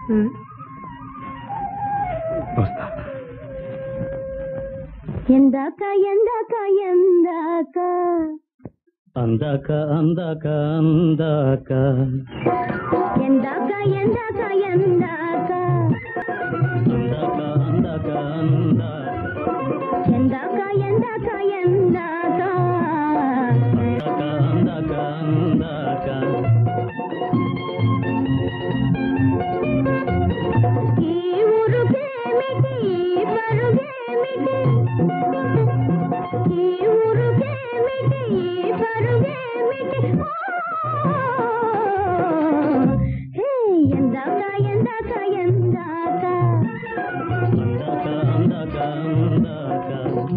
వస్తా ఎందాక ఎందాక ఎందాక అందాక అందాక అందాక ఎందాక ఎందాక ఎందాక అందాక అందాక అందాక ఎందాక ఎందాక ఎందాక అందాక అందాక ఈ ఊరుకేమిటి ఈ పరుగేమిటి ఈ ఊరుకేమిటి ఈ పరుగేమిటి ఓ! హే ఎందాక ఎందాక ఎందాక అందాక అందాక అందాక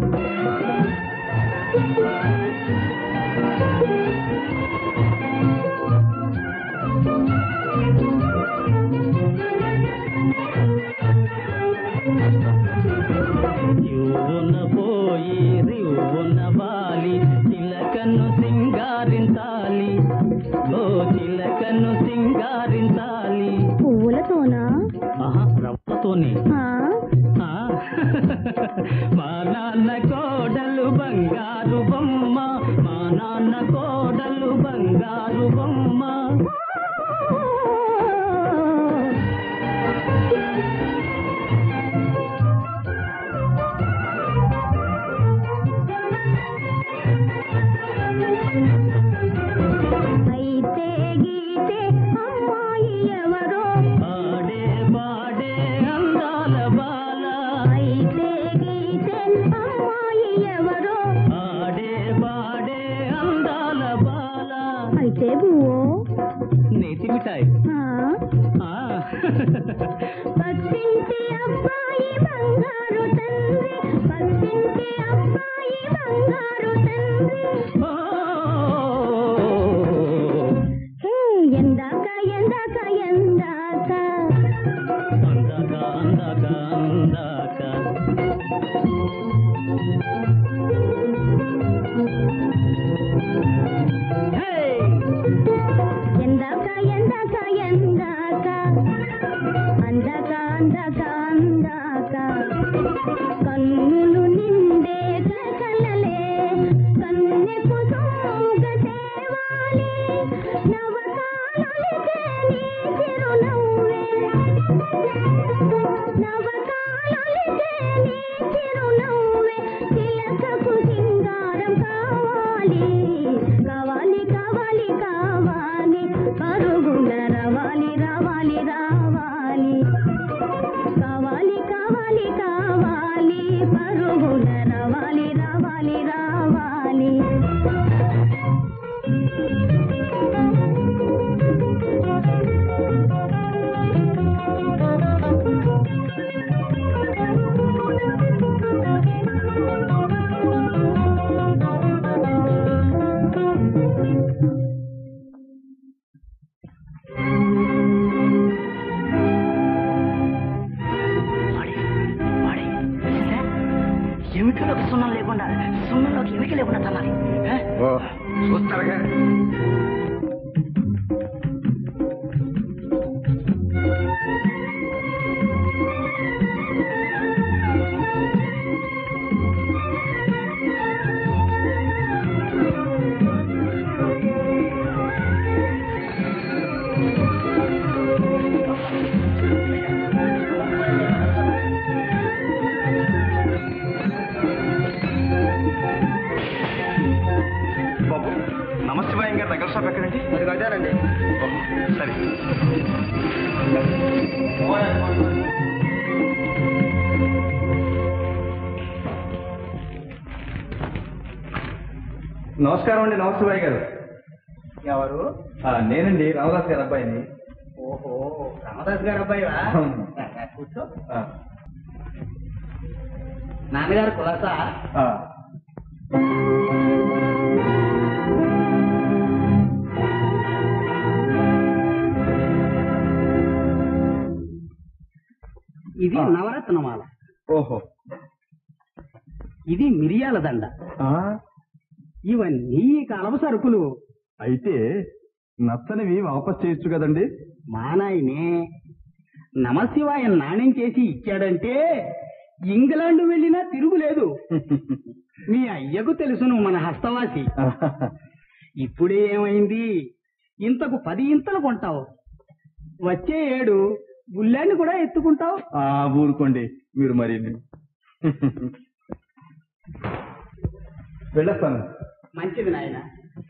యువున పోయి రివున వాలి చిలకను సింగారించాలి ఓ చిలకను సింగారించాలి పువ్వులతోనా ఆహా రవ్వతోనే ఆ? ఆ, మా నాన్న కోడలు బంగారు బొమ్మ మా నాన్న కోడలు బంగారు బొమ్మ అయితే గీతే అమ్మాయి ఎవరో ఆడే పాడే అందాల బాల అయితే గీతే అమ్మాయి ఎవరో ఆడే పాడే అందాల బాల అయితే బువ్వో నేతి మిఠాయి ఆ? ఆ, పక్కింటి అబ్బాయి బంగారు తండ్రి పక్కింటి అబ్బాయి బంగారు తండ్రి ఓ, హే ఎందాక ఎందాక ఎందాక అందాక అందాక అందాక హే ఎందాక ఎందాక ఎందాక అందాక అందాక అందాక కన్నులు నిండే కలలే కన్నెకు సోగ తేవాలి నవకాలొలికే నీ చిరునవ్వే నవకాలొలికే నీ చిరునవ్వే చిలకకు సింగారం కావాలి కావాలి కావాలి కావాలి పరుగున రవాలి రావాలి రావాలి కావాలి కావాలి కావాలి పరుగున రవాలి రావాలి రావాలి వాడి, వాడి, చూసారా? ఎముకలకు సున్నం లేకుండా సున్నంలోకి ఎముక లేకుండా తన్నాలి ఆ? ఓ చూస్తారుగా బాబు నమస్తే గారు దగ్గర షాప్ ఎక్కడండి అది అదేనండి సరే నమస్కారం అండి నమస్తే గారు ఎవరు ఆ, నేనండి రామదాస్ గారి అబ్బాయిని ఓహో రామదాస్ గారు అబ్బాయివా కూర్చో ఆ, నాన్నగారు కులాసా ఆ. ఇది ఆ. నవరత్నమాల ఓహో ఇది మిరియాల దండ ఆ, ఇవన్నీ కలవ సరుకులు అయితే నచ్చనివి వాపస్ చేయొచ్చు కదండి మా నాయనే నమశివాయ నాణ్యం చేసి ఇచ్చాడంటే ఇంగ్లాండ్ వెళ్ళినా తిరుగులేదు మీ అయ్యకు తెలుసును మన హస్తవాసి ఇప్పుడే ఏమైంది ఇంతకు పది ఇంతలు కొంటావు వచ్చే ఏడు గుళ్ళాన్ని కూడా ఎత్తుకుంటావు ఆ, ఊరుకోండి మీరు మరి వెళ్ళొస్తాను మంచిది నాయన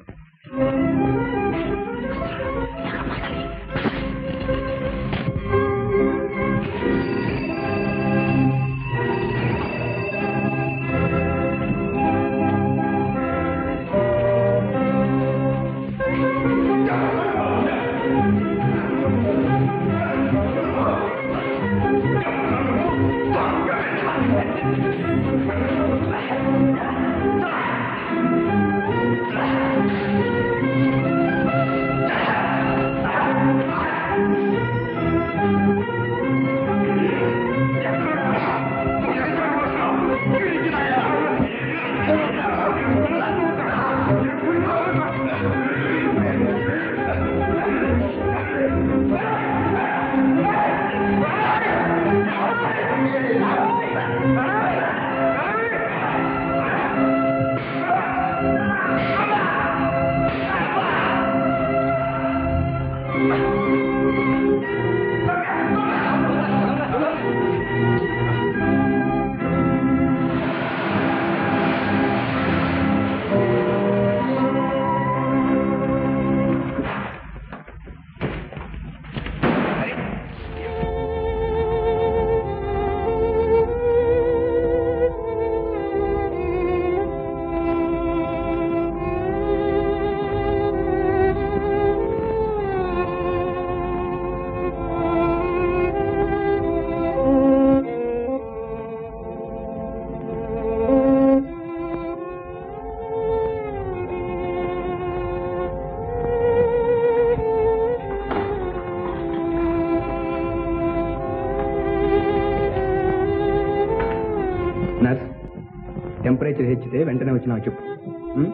నర్స్ టెంపరేచర్ హెచ్చితే వెంటనే వచ్చి నాకు చెప్పు ఉం?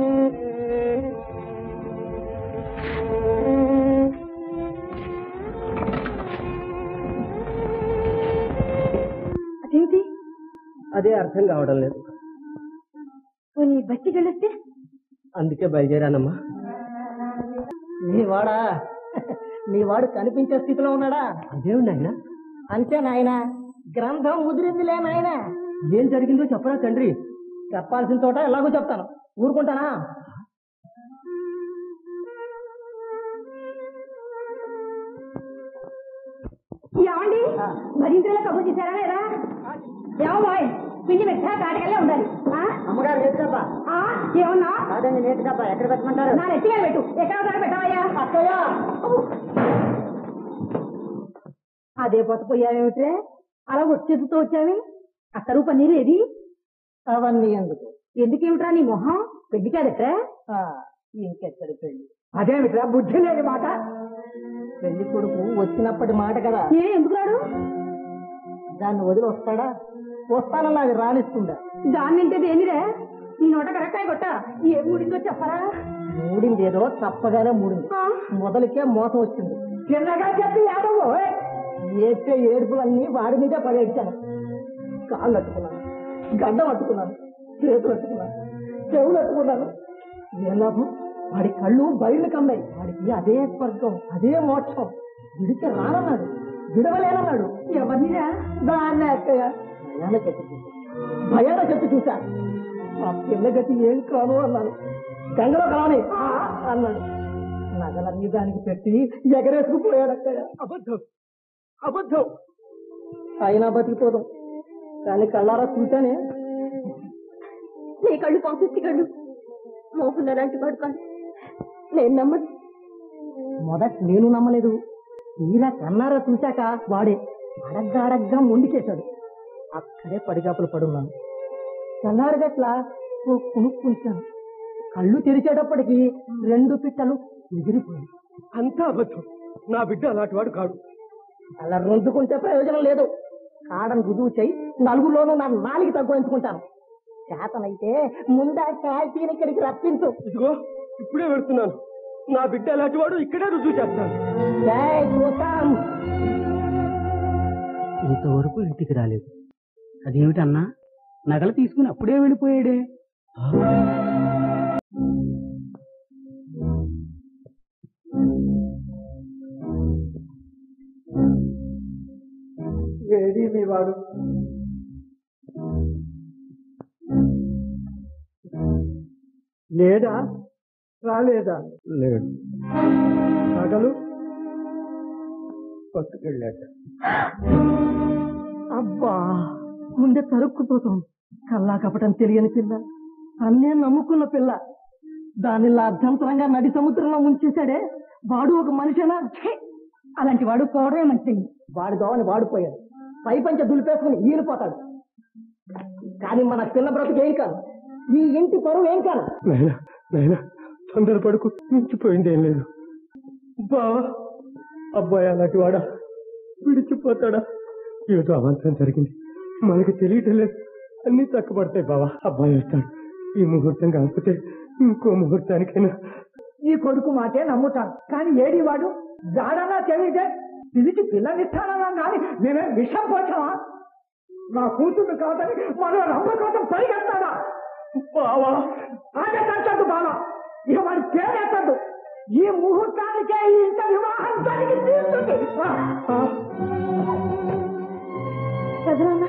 అదేమిటి అదే అర్థం కావడం లేదు పోనీ బస్టికి వెళ్ళొస్తే అందుకే బయలుదేరానమ్మా నీ వాడా నీ వాడు కనిపించే స్థితిలో ఉన్నాడా అదేమిటి నాయన అంతే నాయన గ్రంథం ముదిరిందిలే నాయన ఏం జరిగిందో చెప్పరా తండ్రి చెప్పాల్సిన చోట ఎలాగో చెప్తాను ఊరుకుంటానా ఏమండి మరింతలో కబుర్ చేశారా లేదా ఏమో బాయ్ పిండి పెట్టా కాటకల్లే ఉండాలి ఆ? అమ్మగారు నేర్చుకప్ప ఆ? ఏమన్నా కాదండి నేర్చుకప్ప ఎక్కడ పెట్టమంటారు నా నెత్తిగా పెట్టు ఎక్కడ ఒకసారి పెట్టవయ్యా అక్కయ్య అదే పొత్త పోయావేమిట్రే అలా వచ్చేస్తూ వచ్చావి అత్తరు పన్నీరు ఏది అవన్నీ ఎందుకు ఎందుకేమిట్రా నీ మొహం పెళ్లి కాదట్రా ఆ, ఇంకెక్కడి పెళ్లి అదేమిట్రా బుద్ధి లేని మాట పెళ్లి కొడుకు వచ్చినప్పటి మాట కదా ఏ ఎందుకు రాడు దాన్ని వదిలి వస్తాడా వస్తానన్నది రానిస్తుందా దాన్ని అంటే దేనిరే నీ నోట కరెక్టాయి కొట్ట ఏ మూడిందో చెప్పరా మూడింది ఏదో తప్పగానే మూడింది ఆ? మొదలుకే మోసం వచ్చింది చిన్నగా చెప్పి ఏడవు ఏడ్చే ఏడుపులన్నీ వాడి మీదే పడేడ్చాను కాళ్ళు అట్టుకున్నాను గడ్డం అట్టుకున్నాను చేతులు అట్టుకున్నాను చెవులు అట్టుకున్నాను ఏ లాభం వాడి కళ్ళు బయలు కమ్మాయి వాడికి అదే స్వర్గం అదే మోక్షం విడిచి రానన్నాడు విడవలేనన్నాడు ఎవరినిరా దాన్నే అక్కయ్య భయాన చెట్టు చూసా భయాన చెట్టు చూసా ఆ పిల్ల గతి ఏం కాను అన్నాను గంగలో కలవని "ఆ" అన్నాడు నగలన్నీ దానికి పెట్టి ఎగరేసుకుపోయాడు అక్కయ్య అబద్ధం అబద్ధం అయినా బతికిపోదాం కానీ కళ్ళారా చూసానే నీ కళ్ళు పంపిస్తే కళ్ళు మోహన్ అలాంటి వాడు కాదు నేను నమ్మను మొదట నేను నమ్మలేదు తీరా కన్నారా చూశాక వాడే అడగ్గా అడగ్గా ముందుకేశాడు అక్కడే పడిగాపులు పడున్నాను తెల్లారగట్ల ఓ కునుక్కుంటాను కళ్ళు తెరిచేటప్పటికి రెండు పిట్టలు ఎగిరిపోయాయి అంతా అబద్ధం నా బిడ్డ అలాంటి వాడు కాడు అలా రొందుకుంటే ప్రయోజనం లేదు కాడను రుజువు చేయి నలుగులోనూ నా నాలుగు తగ్గించుకుంటాను చేతనైతే ముందా కాల్తీని ఇక్కడికి రప్పించు ఇదిగో ఇప్పుడే వెళ్తున్నాను నా బిడ్డ అలాంటి వాడు ఇక్కడే రుజువు చేస్తాను జై గోతాం ఇంతవరకు ఇంటికి రాలేదు అదేమిటన్నా నగలు తీసుకుని అప్పుడే వెళ్ళిపోయాడే ఏది మీ వాడు లేడా రాలేదా లేడు నగలు పట్టుకెళ్ళాట అబ్బా గుండె తరుక్కుపోతుంది కల్లా కపటం తెలియని పిల్ల అన్నే నమ్ముకున్న పిల్ల దానిలా అర్ధంతరంగా నడి సముద్రంలో ముంచేశాడే వాడు ఒక మనిషేనా ఛీ! అలాంటి వాడు పోవడమే మంచిది వాడు దోవని వాడిపోయాడు పై పంచ దులిపేసుకుని ఈలిపోతాడు కానీ మన పిల్ల బ్రతుకు ఏం కాదు ఈ ఇంటి పరువు ఏం కాదు నాయనా నాయనా తొందర పడుకు మించిపోయింది ఏం లేదు బావా అబ్బాయి అలాంటి వాడా విడిచిపోతాడా ఏదో అవంతరం జరిగింది మనకి తెలియటం లేదు అన్ని తక్కుపడతాయి బావా అబ్బాయి వస్తాడు ఈ ముహూర్తం కాకపోతే ఇంకో ముహూర్తానికైనా ఈ కొడుకు మాటే నమ్ముతాను కానీ ఏడి వాడు జాడనా తెలియదే పిలిచి పిల్లనిస్తానన్నా కానీ మేమే విషం పోచామా నా కూతురు కాదని మరో రమ్మ కోసం పరిగెత్తాడా బావా అదే తగ్గదు బావా ఇక వాడి పేరెత్తద్దు ఈ ముహూర్తానికే ఈ ఇంత వివాహం జరిగి తీరుతుంది ఆ, ఆ. చదువు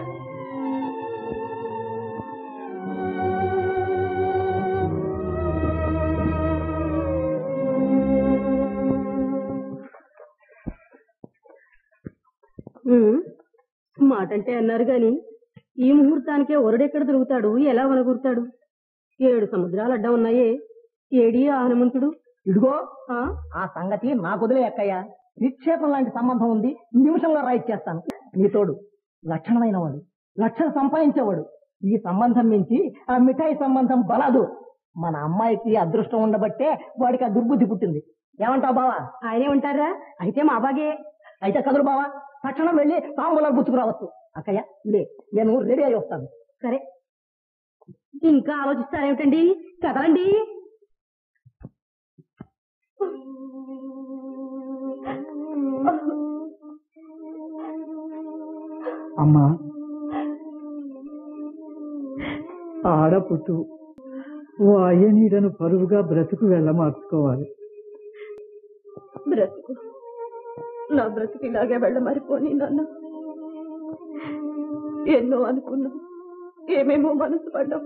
మాటంటే అన్నారు గాని ఈ ముహూర్తానికే ఒరడెక్కడ దొరుకుతాడు ఎలా వనగూరుతాడు ఏడు సముద్రాలు అడ్డం ఉన్నాయే ఏడి ఆ హనుమంతుడు ఇదిగో ఆ ఆ సంగతి నాకు వదిలే అక్కయ్య నిక్షేపం లాంటి సంబంధం ఉంది నిమిషంలో రైట్ చేస్తాను నీ తోడు లక్షణమైన వాడు లక్షలు సంపాదించేవాడు ఈ సంబంధం మించి ఆ మిఠాయి సంబంధం బలదు మన అమ్మాయికి అదృష్టం ఉండబట్టే వాడికి ఆ దుర్బుద్ధి పుట్టింది ఏమంటావు బావా ఆయనే ఉంటారా అయితే మా బాగే అయితే కదురు బావా తక్షణం వెళ్ళి తాంబూలాలు గుర్తుకురావచ్చు అక్కయ్య లే నేను రెడీ అయి వస్తాను సరే ఇంకా ఆలోచిస్తారేమిటండి కదలండి అమ్మా ఆడపుట్టు ఓ అయ్య నీడను పరువుగా బ్రతుకు వెళ్ళమార్చుకోవాలి బ్రతుకు నా బ్రతుకు ఇలాగే వెళ్ళమరిపోని నాన్న ఎన్నో అనుకున్నా ఏమేమో మనసు పడ్డాం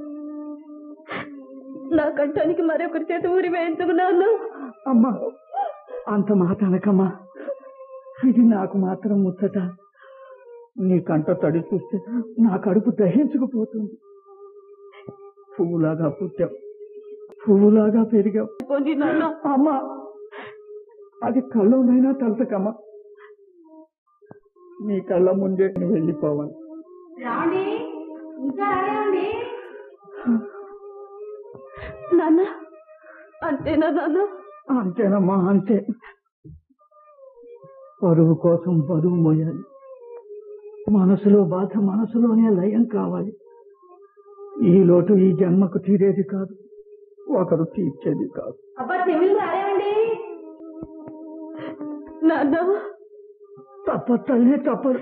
నా కంఠానికి మరొకరి చేత ఊరి వేయించుకు నాన్న అమ్మా అంత మాట అనకమ్మా ఇది నాకు మాత్రం ముచ్చట నీ కంట తడి చూస్తే నా కడుపు దహించుకుపోతుంది పువ్వులాగా పుట్టావు పువ్వులాగా పెరిగావు పోనీ నాన్న అమ్మా అది కళ్ళలోనైనా తలసకమ్మా నీ కళ్ళ ముందే నేను వెళ్ళిపోవాలి రావండి ఇంకా రాలేవండి నాన్న అంతేనా నాన్న అంతేనమ్మా అంతే పరువు కోసం బరువు మోయాలి మనసులో బాధ మనసులోనే లయం కావాలి ఈ లోటు ఈ జన్మకు తీరేది కాదు ఒకరు తీర్చేది కాదు అబ్బా చెవులు రాలేవండి నాన్న తప్ప తల్లి తప్పదు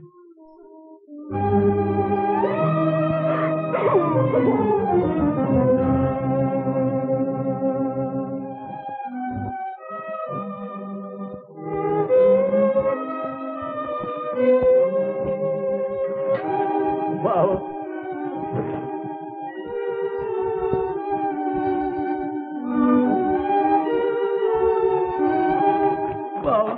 బావా బావా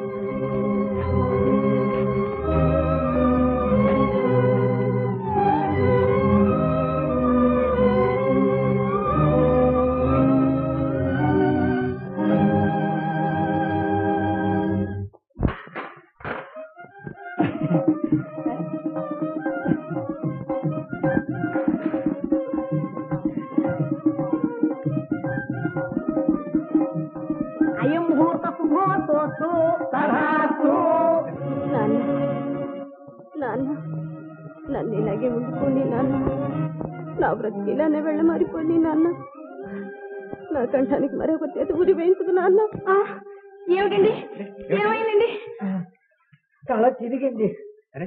అయం ముహూర్త శుభోస్తు తథాస్తు. నాన్న నాన్న నన్ను ఇలాగే ఉండిపోని నాన్న నా బ్రతికి ఇలానే వెళ్ళమరిపోని నాన్న నా కంఠానికి మరొక చేత ఊరి వేయించుకు నాన్న ఆ, ఏమిటండి ఏమైందండి తల తిరిగింది సరే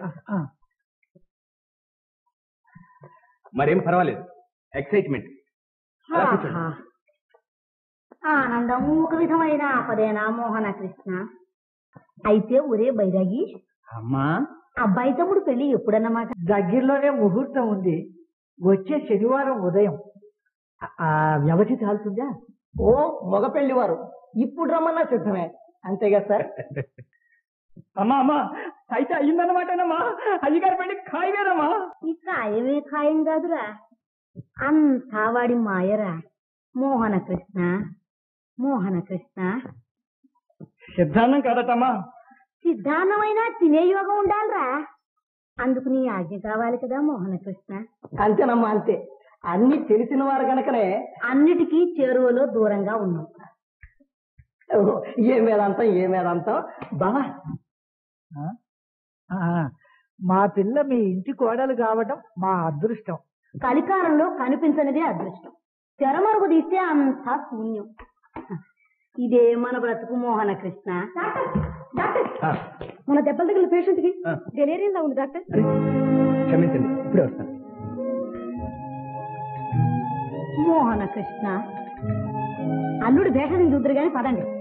మరేం పర్వాలేదు ఎక్సైట్మెంట్ అలా కూర్చోండి. ఆనందం ఒక విధమైన ఆపదేనా మోహన కృష్ణ అయితే ఒరే బైరాగి అమ్మా అబ్బాయి తమ్ముడు పెళ్లి ఎప్పుడన్నమాట దగ్గరలోనే ముహూర్తం ఉంది వచ్చే శనివారం ఉదయం ఆ వ్యవధి చాలుతుందా ఓ మగ పెళ్లివారు ఇప్పుడు రమ్మన్నా సిద్ధమే అంతేగా సార్ అమ్మా అమ్మా అయితే అయ్యిందన్నమాటేనమ్మా అయ్యగారి పెళ్లి ఖాయమేనమ్మా ఈ ఖాయమే ఖాయం కాదురా అంతా వాడి మాయరా మోహన కృష్ణ మోహన కృష్ణ సిద్ధాంతం కాదటమ్మా సిద్ధాన్నమైనా తినే యోగం ఉండాలిరా అందుకు నీ ఆజ్ఞ కావాలి కదా మోహన కృష్ణ అంతేనమ్మా అంతే అన్ని తెలిసిన వారు గనకనే అన్నిటికీ చేరువలో దూరంగా ఉన్నాం ఓహో, ఏ వేదాంతం ఏ వేదాంతం బావా మా పిల్ల మీ ఇంటి కోడలు కావడం మా అదృష్టం కలికాలంలో కనిపించనిదే అదృష్టం తెరమరుగు తీస్తే అంతా శూన్యం ఇదే మన బ్రతుకు మోహన కృష్ణ ఆ, మన దెబ్బలు తగిలిన పేషెంట్ కి ఆ. డెలివరీలో ఉంది డాక్టర్ అరే, క్షమించండి ఇప్పుడే వస్తాను మోహన కృష్ణ అల్లుడు భేషం చూద్దరు గాని పదండి